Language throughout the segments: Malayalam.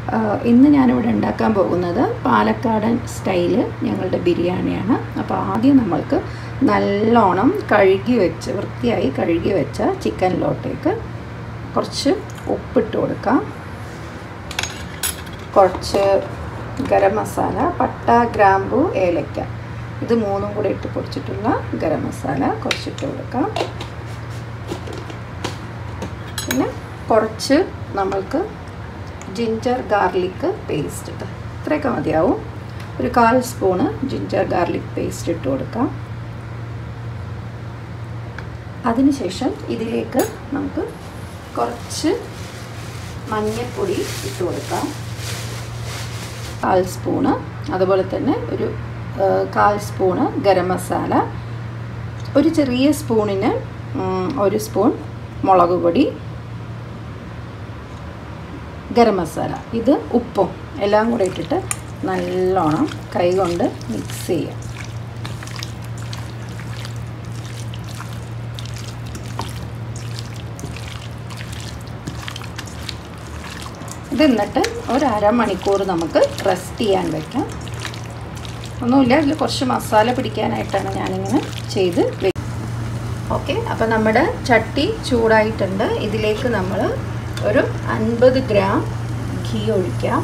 ഇന്ന് ഞാനിവിടെ ഉണ്ടാക്കാൻ പോകുന്നത് പാലക്കാടൻ സ്റ്റൈല് ഞങ്ങളുടെ ബിരിയാണിയാണ് അപ്പോൾ ആദ്യം നമ്മൾക്ക് നല്ലോണം കഴുകി വെച്ച് വൃത്തിയായി കഴുകി വെച്ച ചിക്കനിലോട്ടേക്ക് കുറച്ച് ഉപ്പിട്ട് കൊടുക്കാം കുറച്ച് ഗരം മസാല പട്ട ഗ്രാമ്പു ഏലക്ക ഇത് മൂന്നും കൂടി ഇട്ട് പൊടിച്ചിട്ടുള്ള ഗരം മസാല കുറച്ചിട്ട് കൊടുക്കാം പിന്നെ കുറച്ച് നമ്മൾക്ക് ജിഞ്ചർ ഗാർലിക് പേസ്റ്റ് ഇത്രയൊക്കെ മതിയാവും ഒരു കാൽ സ്പൂണ് ജിഞ്ചർ ഗാർലിക് പേസ്റ്റ് ഇട്ട് കൊടുക്കാം അതിനുശേഷം ഇതിലേക്ക് നമുക്ക് കുറച്ച് മഞ്ഞൾപ്പൊടി ഇട്ട് കൊടുക്കാം കാൽ സ്പൂണ് അതുപോലെ തന്നെ ഒരു കാൽ സ്പൂണ് ഗരം മസാല ഒരു ചെറിയ സ്പൂണിന് ഒരു സ്പൂൺ മുളക് പൊടി ഗരം മസാല ഇത് ഉപ്പും എല്ലാം കൂടെ ഇട്ടിട്ട് നല്ലോണം കൈകൊണ്ട് മിക്സ് ചെയ്യാം ഇത് എന്നിട്ട് ഒരു അരമണിക്കൂർ നമുക്ക് റെസ്റ്റ് ചെയ്യാൻ വെക്കാം ഒന്നുമില്ല ഇതിൽ കുറച്ച് മസാല പിടിക്കാനായിട്ടാണ് ഞാനിങ്ങനെ ചെയ്ത് വെക്കുന്നത് ഓക്കെ അപ്പോൾ നമ്മുടെ ചട്ടി ചൂടായിട്ടുണ്ട് ഇതിലേക്ക് നമ്മൾ ഒരു അൻപത് ഗ്രാം ഘീ ഒഴിക്കാം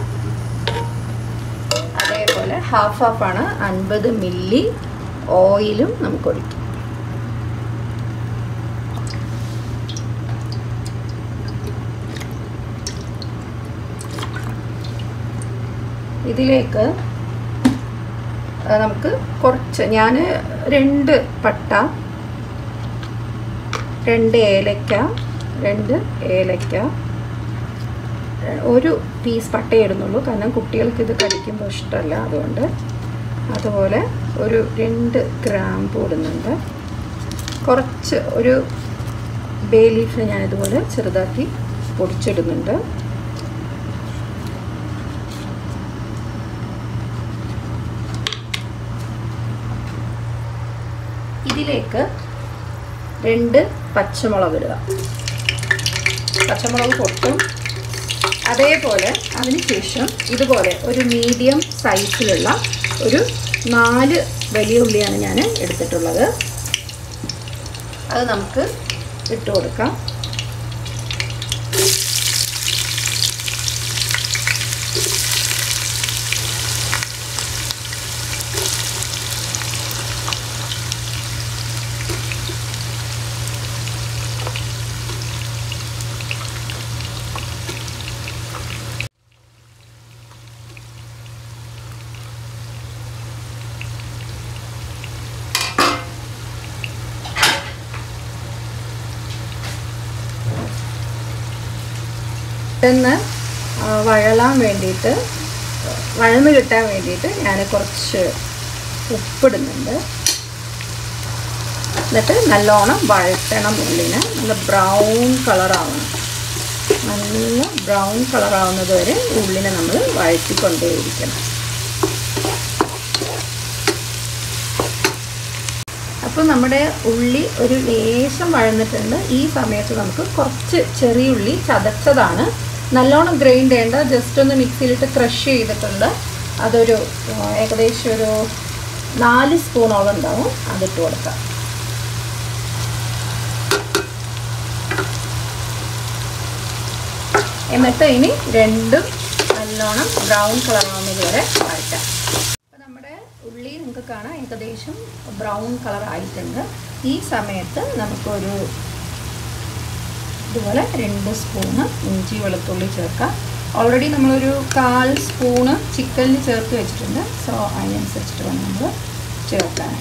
അതേപോലെ ഹാഫ് ഹാഫാണ് അൻപത് മില്ലി ഓയിലും നമുക്ക് ഒഴിക്കാം ഇതിലേക്ക് നമുക്ക് കുറച്ച് ഞാൻ രണ്ട് പട്ട രണ്ട് ഏലക്ക രണ്ട് ഏലക്ക ഒരു പീസ് പട്ടേ ഇടുന്നുള്ളൂ കാരണം കുട്ടികൾക്ക് ഇത് കഴിക്കുമ്പോൾ ഇഷ്ടമല്ല അതുകൊണ്ട് അതുപോലെ ഒരു രണ്ട് ഗ്രാമ്പ് ഇടുന്നുണ്ട് കുറച്ച് ഒരു ബേ ലീഫ് ഞാനിതുപോലെ ചെറുതാക്കി പൊടിച്ചിടുന്നുണ്ട് ഇതിലേക്ക് രണ്ട് പച്ചമുളക് ഇടുക പച്ചമുളക് പൊട്ടും അതേപോലെ അതിനുശേഷം ഇതുപോലെ ഒരു മീഡിയം സൈസിലുള്ള ഒരു നാല് വലിയ ഉള്ളിയാണ് ഞാൻ എടുത്തിട്ടുള്ളത് അത് നമുക്ക് ഇട്ട് കൊടുക്കാം പെട്ടെന്ന് വഴലാൻ വേണ്ടിയിട്ട് വഴന്ന് കിട്ടാൻ വേണ്ടിയിട്ട് ഞാൻ കുറച്ച് ഉപ്പിടുന്നുണ്ട് എന്നിട്ട് നല്ലോണം വഴറ്റണം ഉള്ളിന് നല്ല ബ്രൗൺ കളറാവണം നല്ല ബ്രൗൺ കളറാവുന്നത് വരെ ഉള്ളിനെ നമ്മൾ വഴറ്റിക്കൊണ്ടേയിരിക്കണം അപ്പോൾ നമ്മുടെ ഉള്ളി ഒരു ലേശം വഴന്നിട്ടുണ്ട് ഈ സമയത്ത് നമുക്ക് കുറച്ച് ചെറിയ ഉള്ളി ചതച്ചതാണ് നല്ലോണം ഗ്രൈൻഡ് ചെയ്യേണ്ട ജസ്റ്റ് ഒന്ന് മിക്സിയിലിട്ട് ക്രഷ് ചെയ്തിട്ടുണ്ട് അതൊരു ഏകദേശം ഒരു നാല് സ്പൂണോളം ഉണ്ടാവും അതിട്ട് കൊടുക്കാം എന്നിട്ട് ഇനി രണ്ടും നല്ലോണം ബ്രൗൺ കളറാവുന്നത് വരെ വഴറ്റാം അപ്പോൾ നമ്മുടെ ഉള്ളി നിങ്ങൾക്ക് കാണാം ഏകദേശം ബ്രൗൺ കളർ ആയിട്ടുണ്ട് ഈ സമയത്ത് നമുക്കൊരു ഇതുപോലെ രണ്ട് സ്പൂണ് ഇഞ്ചി വെളുത്തുള്ളി ചേർക്കാം ഓൾറെഡി നമ്മളൊരു കാൽ സ്പൂണ് ചിക്കനിൽ ചേർത്ത് വെച്ചിട്ടുണ്ട് സോ അതിനനുസരിച്ചിട്ട് വേണം നമ്മൾ ചേർക്കാൻ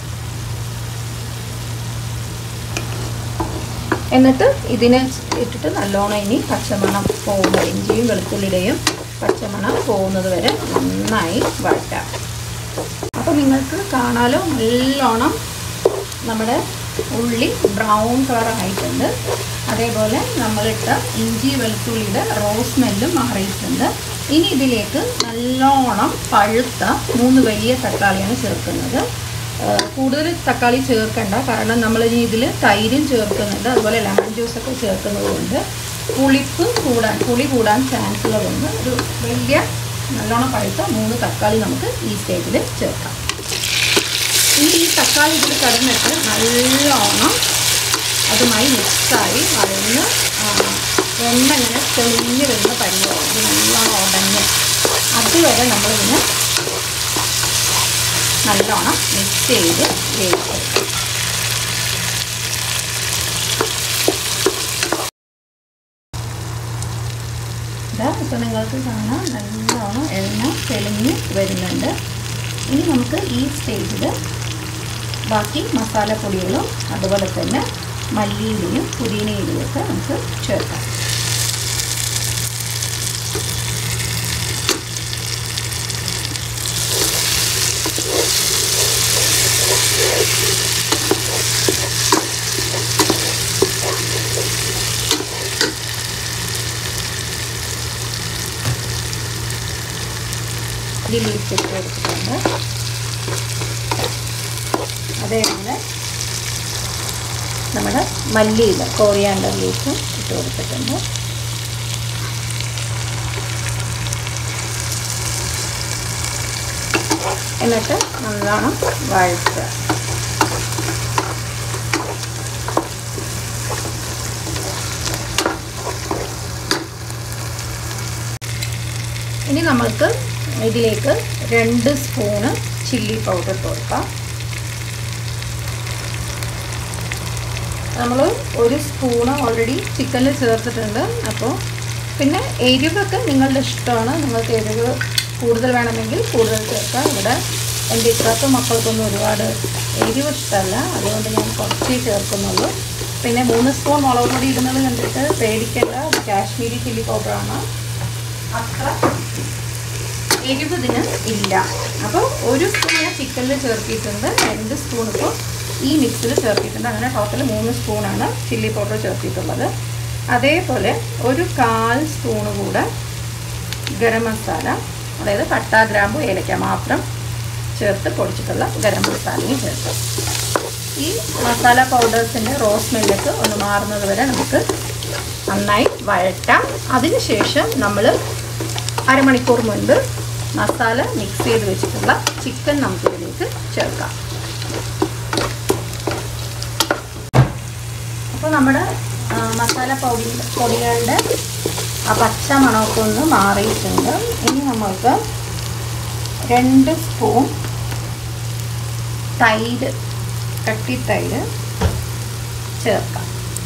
എന്നിട്ട് ഇതിനെ ഇട്ടിട്ട് നല്ലോണം ഇനി പച്ചമണം പോകുന്ന ഇഞ്ചിയും വെളുത്തുള്ളിയുടെയും പച്ചമണം പോകുന്നത് വരെ നന്നായി വഴറ്റാം അപ്പോൾ നിങ്ങൾക്ക് കാണാലോ നല്ലോണം നമ്മുടെ ഉള്ളി ബ്രൗൺ കളർ ആയിട്ടുണ്ട് അതേപോലെ നമ്മളിട്ട ഇഞ്ചി വെളുത്തുള്ളിയുടെ റോസ് സ്മെല്ലും മാറിയിട്ടുണ്ട് ഇനി ഇതിലേക്ക് നല്ലോണം പഴുത്ത മൂന്ന് വലിയ തക്കാളിയാണ് ചേർക്കുന്നത് കൂടുതൽ തക്കാളി ചേർക്കണ്ട കാരണം നമ്മൾ ഇനി ഇതിൽ തൈരും ചേർക്കുന്നുണ്ട് അതുപോലെ ലെമൺ ജ്യൂസൊക്കെ ചേർക്കുന്നത് കൊണ്ട് പുളിപ്പ് കൂടാൻ പുളി കൂടാൻ ചാൻസ് ഉള്ളതുകൊണ്ട് ഒരു വലിയ നല്ലോണം പഴുത്ത മൂന്ന് തക്കാളി നമുക്ക് ഈ സ്റ്റേജിൽ ചേർക്കാം ഇനി ഈ തക്കാളി ഇതിൽ കിടന്നിട്ട് നല്ലോണം അതുമായി മിക്സായി വഴന്ന് എണ്ണ ഇങ്ങനെ തെളിഞ്ഞ് വരുന്ന പരിവാണ് ഇത് നല്ലോണം ഉടഞ്ഞ് അതുവരെ നമ്മളിതിനെ നല്ലോണം മിക്സ് ചെയ്ത് വേവിക്കും ഇതാ ഇപ്പോൾ നിങ്ങൾക്ക് കാണാം നല്ലോണം എണ്ണ തെളിഞ്ഞ് വരുന്നുണ്ട് ഇനി നമുക്ക് ഈ സ്റ്റേജിൽ ബാക്കി മസാലപ്പൊടികളും അതുപോലെ തന്നെ മല്ലിയിലയും പുതിനയിലയും ഒക്കെ നമുക്ക് ചേർക്കാം ലീഫ് ഇട്ട് കൊടുത്തിട്ടുണ്ട് അതേപോലെ നമ്മുടെ മല്ലിയില കോറിയാണ്ടർ ലീഫും ഇട്ട് കൊടുത്തിട്ടുണ്ട് എന്നിട്ട് നല്ലോണം വഴറ്റുക ഇനി നമ്മൾക്ക് ഇതിലേക്ക് രണ്ട് സ്പൂണ് ചില്ലി പൗഡർ കൊടുക്കാം നമ്മൾ ഒരു സ്പൂണ് ഓൾറെഡി ചിക്കനിൽ ചേർത്തിട്ടുണ്ട് അപ്പോൾ പിന്നെ എരിവൊക്കെ നിങ്ങളുടെ ഇഷ്ടമാണ് നിങ്ങൾക്ക് എരിവ് കൂടുതൽ വേണമെങ്കിൽ കൂടുതൽ ചേർക്കാം ഇവിടെ എൻ്റെ ഇത്രത്തെ മക്കൾക്കൊന്നും ഒരുപാട് എരിവ് ഇഷ്ടമല്ല അതുകൊണ്ട് ഞാൻ കുറച്ചേ ചേർക്കുന്നുള്ളൂ പിന്നെ മൂന്ന് സ്പൂൺ മുളക് പൊടി ഇടുന്നത് കണ്ടിട്ട് പേടിക്കല്ല അത് കാശ്മീരി ചില്ലി പൗഡറാണ് അത്ര എരിവ് ഇതിന് ഇല്ല അപ്പോൾ ഒരു സ്പൂൺ ഞാൻ ചിക്കനിൽ ചേർത്തിയിട്ടുണ്ട് രണ്ട് സ്പൂൺ ഇപ്പോൾ ഈ മിക്സിൽ ചേർത്തിട്ടുണ്ട് അങ്ങനെ ടോട്ടൽ മൂന്ന് സ്പൂണാണ് ചില്ലി പൗഡർ ചേർത്തിട്ടുള്ളത് അതേപോലെ ഒരു കാൽ സ്പൂണ് കൂടെ ഗരം മസാല അതായത് പട്ട ഗ്രാമ്പു ഏലക്ക മാത്രം ചേർത്ത് പൊടിച്ചിട്ടുള്ള ഗരം മസാലയും ചേർക്കാം ഈ മസാല പൗഡേഴ്സിൻ്റെ റോസ് സ്മെല്ലൊക്കെ ഒന്ന് മാറുന്നത് വരെ നമുക്ക് നന്നായി വഴറ്റാം അതിനുശേഷം നമ്മൾ അരമണിക്കൂർ മുൻപ് മസാല മിക്സ് ചെയ്ത് വെച്ചിട്ടുള്ള ചിക്കൻ നമുക്ക് ഇതിലേക്ക് ചേർക്കാം അപ്പോൾ നമ്മുടെ മസാല പൊടി പൊടികളുടെ ആ പച്ച മണമൊക്കെ ഒന്ന് മാറിയിട്ടുണ്ട് ഇനി നമ്മൾക്ക് രണ്ട് സ്പൂൺ തൈര് കട്ടി തൈര് ചേർക്കാം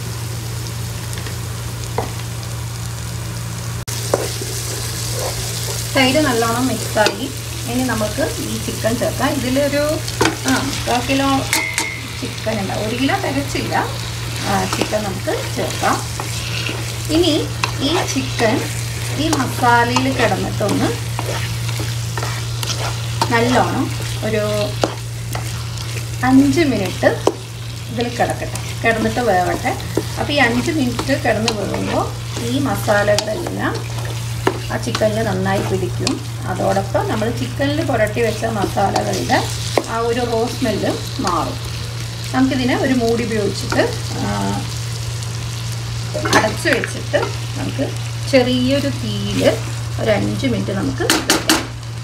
തൈര് നല്ലോണം മിക്സായി ഇനി നമുക്ക് ഈ ചിക്കൻ ചേർക്കാം ഇതിലൊരു ആ കാ കിലോ ചിക്കൻ ഉണ്ട് ഒരു കിലോ തികച്ചില്ല ചിക്കൻ നമുക്ക് ചേർക്കാം ഇനി ഈ ചിക്കൻ ഈ മസാലയിൽ കിടന്നിട്ടൊന്ന് നല്ലോണം ഒരു അഞ്ച് മിനിറ്റ് ഇതിൽ കിടക്കട്ടെ കിടന്നിട്ട് വേവട്ടെ അപ്പോൾ ഈ അഞ്ച് മിനിറ്റ് കിടന്ന് വേവുമ്പോൾ ഈ മസാലകളെല്ലാം ആ ചിക്കനിൽ നന്നായി പിടിക്കും അതോടൊപ്പം നമ്മൾ ചിക്കനിൽ പുരട്ടി വെച്ച മസാലകളുടെ ആ ഒരു റോസ് സ്മെല്ല് മാറും നമുക്കിതിനെ ഒരു മൂടി ഉപയോഗിച്ചിട്ട് അടച്ചു വെച്ചിട്ട് നമുക്ക് ചെറിയൊരു തീയിൽ ഒരു അഞ്ച് മിനിറ്റ് നമുക്ക് വെക്കാം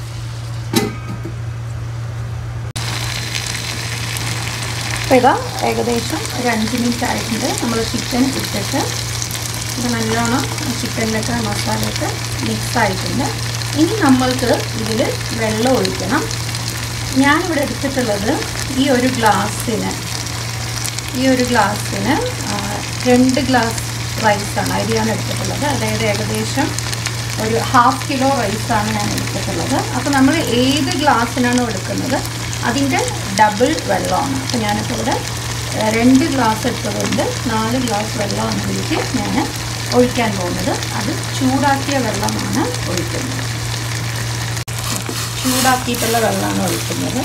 അപ്പോൾ ഇതാ ഏകദേശം ഒരു അഞ്ച് മിനിറ്റ് ആയിട്ടുണ്ട് നമ്മൾ ചിക്കൻ ഇട്ടിട്ട് ഇത് നല്ലോണം ചിക്കനിലൊക്കെ മസാലയൊക്കെ മിക്സ് ആയിട്ടുണ്ട് ഇനി നമ്മൾക്ക് ഇതിൽ വെള്ളം ഒഴിക്കണം ഞാനിവിടെ എടുത്തിട്ടുള്ളത് ഈ ഒരു ഗ്ലാസ്സിന് ഈ ഒരു ഗ്ലാസ്സിന് രണ്ട് ഗ്ലാസ് റൈസാണ് അരിയാണ് എടുത്തിട്ടുള്ളത് അതായത് ഏകദേശം ഒരു ഹാഫ് കിലോ റൈസാണ് ഞാൻ എടുത്തിട്ടുള്ളത് അപ്പോൾ നമ്മൾ ഏത് ഗ്ലാസ്സിനാണോ എടുക്കുന്നത് അതിൻ്റെ ഡബിൾ വെള്ളമാണ് അപ്പോൾ ഞാനിപ്പോൾ ഇവിടെ രണ്ട് ഗ്ലാസ് എടുത്തതുകൊണ്ട് നാല് ഗ്ലാസ് വെള്ളമാണ് ഇതിലേക്ക് ഞാൻ ഒഴിക്കാൻ പോകുന്നത് അത് ചൂടാക്കിയ വെള്ളമാണ് ഒഴിക്കുന്നത് ചൂടാക്കിയിട്ടുള്ള വെള്ളമാണ് ഒഴിക്കുന്നത്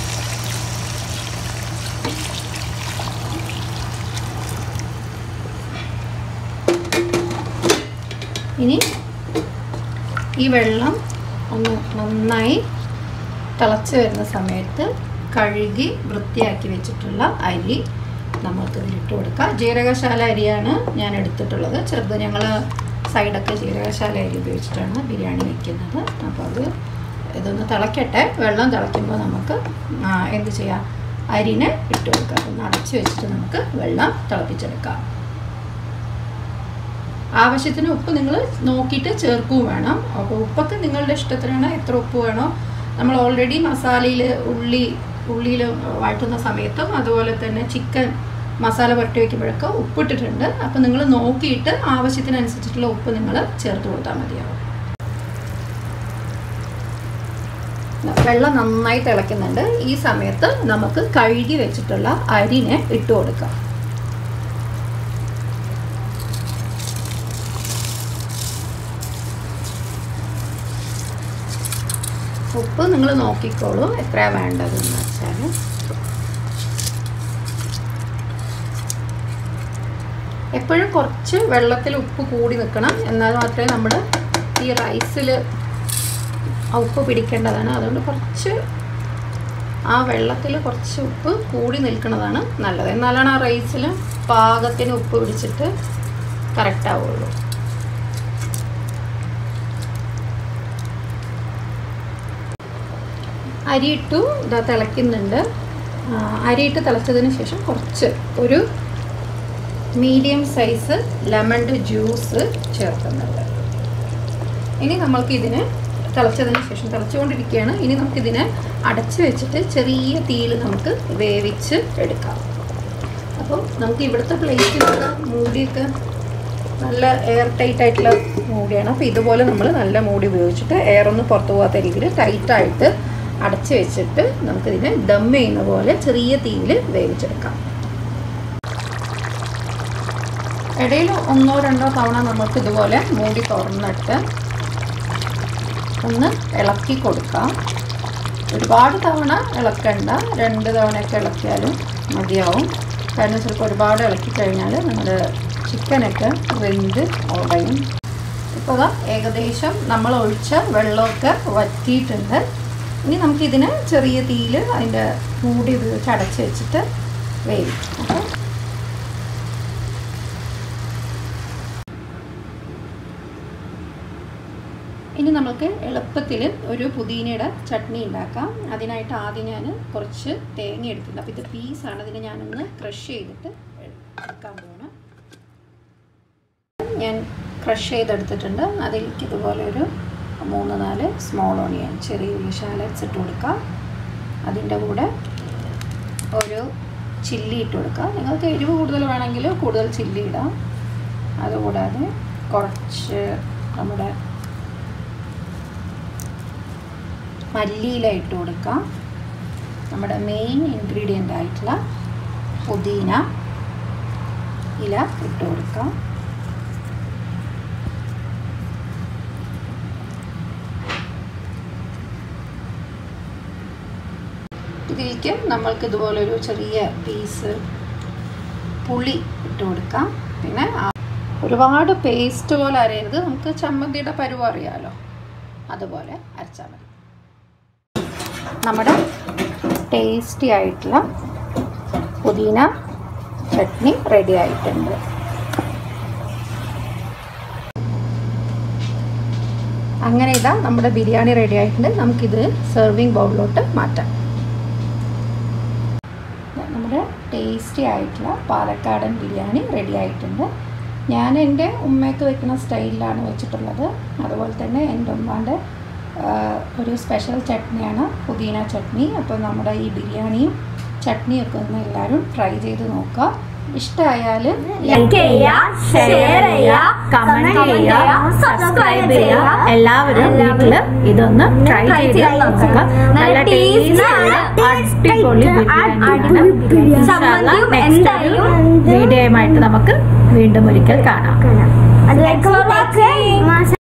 ഇനി ഈ വെള്ളം ഒന്ന് നന്നായി തിളച്ച് വരുന്ന സമയത്ത് കഴുകി വൃത്തിയാക്കി വെച്ചിട്ടുള്ള അരി നമുക്ക് ഇതിലിട്ട് കൊടുക്കാം ജീരകശാല അരിയാണ് ഞാൻ എടുത്തിട്ടുള്ളത് ചെറുത് ഞങ്ങൾ സൈഡൊക്കെ ജീരകശാല അരി ഉപയോഗിച്ചിട്ടാണ് ബിരിയാണി വെക്കുന്നത് അപ്പോൾ അത് ഇതൊന്ന് തിളക്കട്ടെ വെള്ളം തിളയ്ക്കുമ്പോൾ നമുക്ക് ആ, എന്ത് ചെയ്യാം അരിനെ ഇട്ട് കൊടുക്കാം ഒന്ന് അടച്ച് വെച്ചിട്ട് നമുക്ക് വെള്ളം തിളപ്പിച്ചെടുക്കാം ആവശ്യത്തിന് ഉപ്പ് നിങ്ങൾ നോക്കിയിട്ട് ചേർക്കുകയും വേണം അപ്പോൾ ഉപ്പൊക്കെ നിങ്ങളുടെ ഇഷ്ടത്തിനാണ് എത്ര ഉപ്പ് വേണോ നമ്മൾ ഓൾറെഡി മസാലയിൽ ഉള്ളി ഉള്ളിയിൽ വഴറ്റുന്ന സമയത്തും അതുപോലെ തന്നെ ചിക്കൻ മസാല പുരട്ടി വയ്ക്കുമ്പോഴൊക്കെ ഉപ്പിട്ടിട്ടുണ്ട് അപ്പോൾ നിങ്ങൾ നോക്കിയിട്ട് ആവശ്യത്തിനനുസരിച്ചിട്ടുള്ള ഉപ്പ് നിങ്ങൾ ചേർത്ത് കൊടുത്താൽ മതിയാവും വെള്ളം നന്നായി തിളയ്ക്കുന്നുണ്ട് ഈ സമയത്ത് നമുക്ക് കഴുകി വെച്ചിട്ടുള്ള അരിനെ ഇട്ട് കൊടുക്കാം ഉപ്പ് നിങ്ങൾ നോക്കിക്കോളൂ എത്രയാണ് വേണ്ടതെന്ന് വെച്ചാൽ എപ്പോഴും കുറച്ച് വെള്ളത്തിൽ ഉപ്പ് കൂടി നിൽക്കണം എന്നാൽ മാത്രമേ നമ്മൾ ഈ റൈസിൽ ഉപ്പ് പിടിക്കേണ്ടതാണ് അതുകൊണ്ട് കുറച്ച് ആ വെള്ളത്തിൽ കുറച്ച് ഉപ്പ് കൂടി നിൽക്കുന്നതാണ് നല്ലത് എന്നാലാണ് ആ റൈസിൽ പാകത്തിന് ഉപ്പ് പിടിച്ചിട്ട് കറക്റ്റ് ആവുള്ളൂ അരിയിട്ടു ഇതാ തിളയ്ക്കുന്നുണ്ട് ആ, അരിയിട്ട് തിളച്ചതിന് ശേഷം കുറച്ച് ഒരു മീഡിയം സൈസ് ലെമണിൻ്റെ ജ്യൂസ് ചേർക്കുന്നുണ്ട് ഇനി നമ്മൾക്ക് ഇതിന് തിളച്ചതിന് ശേഷം തിളച്ചുകൊണ്ടിരിക്കുകയാണ് ഇനി നമുക്കിതിനെ അടച്ച് വെച്ചിട്ട് ചെറിയ തീയിൽ നമുക്ക് വേവിച്ച് എടുക്കാം അപ്പോൾ നമുക്ക് ഇവിടുത്തെ പ്ലേറ്റിലൊക്കെ മൂടിയൊക്കെ നല്ല എയർ ടൈറ്റ് ആയിട്ടുള്ള മൂടിയാണ് അപ്പോൾ ഇതുപോലെ നമ്മൾ നല്ല മൂടി ഉപയോഗിച്ചിട്ട് എയർ ഒന്നും പുറത്തു പോകാത്ത രീതിയിൽ ടൈറ്റായിട്ട് അടച്ച് വെച്ചിട്ട് നമുക്കിതിനെ ദം ചെയ്യുന്ന പോലെ ചെറിയ തീയിൽ വേവിച്ചെടുക്കാം ഇടയിൽ ഒന്നോ രണ്ടോ തവണ നമുക്ക് ഇതുപോലെ മൂടി തുറന്നിട്ട് ഒന്ന് ഇളക്കി കൊടുക്കാം ഒരുപാട് തവണ ഇളക്കണ്ട രണ്ട് തവണയൊക്കെ ഇളക്കിയാലും മതിയാവും കാരണം ചിലപ്പോൾ ഒരുപാട് ഇളക്കി കഴിഞ്ഞാൽ നമ്മുടെ ചിക്കനൊക്കെ വെന്ത് ഉടയും ഇപ്പോൾ ദാ ഏകദേശം നമ്മൾ ഒഴിച്ച വെള്ളമൊക്കെ വറ്റിയിട്ടുണ്ട് ഇനി നമുക്കിതിനെ ചെറിയ തീയിൽ അതിൻ്റെ മൂടി ഉപയോഗിച്ച് അടച്ച് വെച്ചിട്ട് വേവിക്കും അപ്പോൾ ഇനി നമുക്ക് എളുപ്പത്തിൽ ഒരു പുതിനയുടെ ചട്നി ഉണ്ടാക്കാം അതിനായിട്ട് ആദ്യം ഞാൻ കുറച്ച് തേങ്ങ എടുത്തിട്ടുണ്ട് അപ്പോൾ ഇത് പീസാണ് ഇതിനെ ഞാനൊന്ന് ക്രഷ് ചെയ്തിട്ട് എടുക്കാൻ പോകണം ഞാൻ ക്രഷ് ചെയ്തെടുത്തിട്ടുണ്ട് അതിലേക്ക് ഇതുപോലെ ഒരു മൂന്ന് നാല് സ്മോൾ ഓണിയൻ ചെറിയ ഉള്ളി ഷാലറ്റ്സ് ഇട്ട് കൊടുക്കാം അതിൻ്റെ കൂടെ ഒരു ചില്ലി ഇട്ട് കൊടുക്കുക നിങ്ങൾക്ക് എരിവ് കൂടുതൽ വേണമെങ്കിൽ കൂടുതൽ ചില്ലി ഇടാം അതുകൂടാതെ കുറച്ച് നമ്മുടെ മല്ലിയില ഇട്ട് കൊടുക്കാം നമ്മുടെ മെയിൻ ഇൻഗ്രീഡിയൻ്റ് ആയിട്ടുള്ള പുതിന ഇല ഇട്ട് കൊടുക്കാം ഇതിലേക്ക് നമ്മൾക്ക് ഇതുപോലൊരു ചെറിയ പീസ് പുളി ഇട്ട് കൊടുക്കാം പിന്നെ ആ- ഒരുപാട് പേസ്റ്റ് പോലെ അരയരുത് നമുക്ക് ചമ്മന്തിയുടെ പരുവം അറിയാമല്ലോ അതുപോലെ അരച്ചാൽ മതി നമ്മുടെ ടേസ്റ്റി ആയിട്ടുള്ള പുതിന ചട്നി റെഡി ആയിട്ടുണ്ട് അങ്ങനെ ഇതാ നമ്മുടെ ബിരിയാണി റെഡി ആയിട്ടുണ്ട് നമുക്കിത് സെർവിങ് ബൗളിലോട്ട് മാറ്റാം ദാ നമ്മുടെ ടേസ്റ്റി ആയിട്ടുള്ള പാലക്കാടൻ ബിരിയാണി റെഡി ആയിട്ടുണ്ട് ഞാൻ എൻ്റെ ഉമ്മയ്ക്ക് വെക്കുന്ന സ്റ്റൈലിലാണ് വെച്ചിട്ടുള്ളത് അതുപോലെ തന്നെ എൻ്റെ ഉമ്മാൻ്റെ ഒരു സ്പെഷ്യൽ ചട്നിയാണ് പുതിന ചട്നി അപ്പോൾ നമ്മുടെ ഈ ബിരിയാണിയും ചട്നിയൊക്കെ ഒന്ന് എല്ലാവരും ട്രൈ ചെയ്ത് നോക്കുക ഇഷ്ടമായാൽ ലൈക്ക് ചെയ്യുക ഷെയർ ചെയ്യുക കമന്റ് ചെയ്യുക സബ്സ്ക്രൈബ് ചെയ്യുക എല്ലാവരും വീട്ടില് ഇതൊന്ന് ട്രൈ ചെയ്ത് നോക്കുക നല്ല ടേസ്റ്റ് അടിപൊളി ബിരിയാണിയാണ് നെക്സ്റ്റ് ഒരു വീഡിയോയുമായിട്ട് നമുക്ക് വീണ്ടും ഒരിക്കൽ കാണാം അത് ലൈക്ക്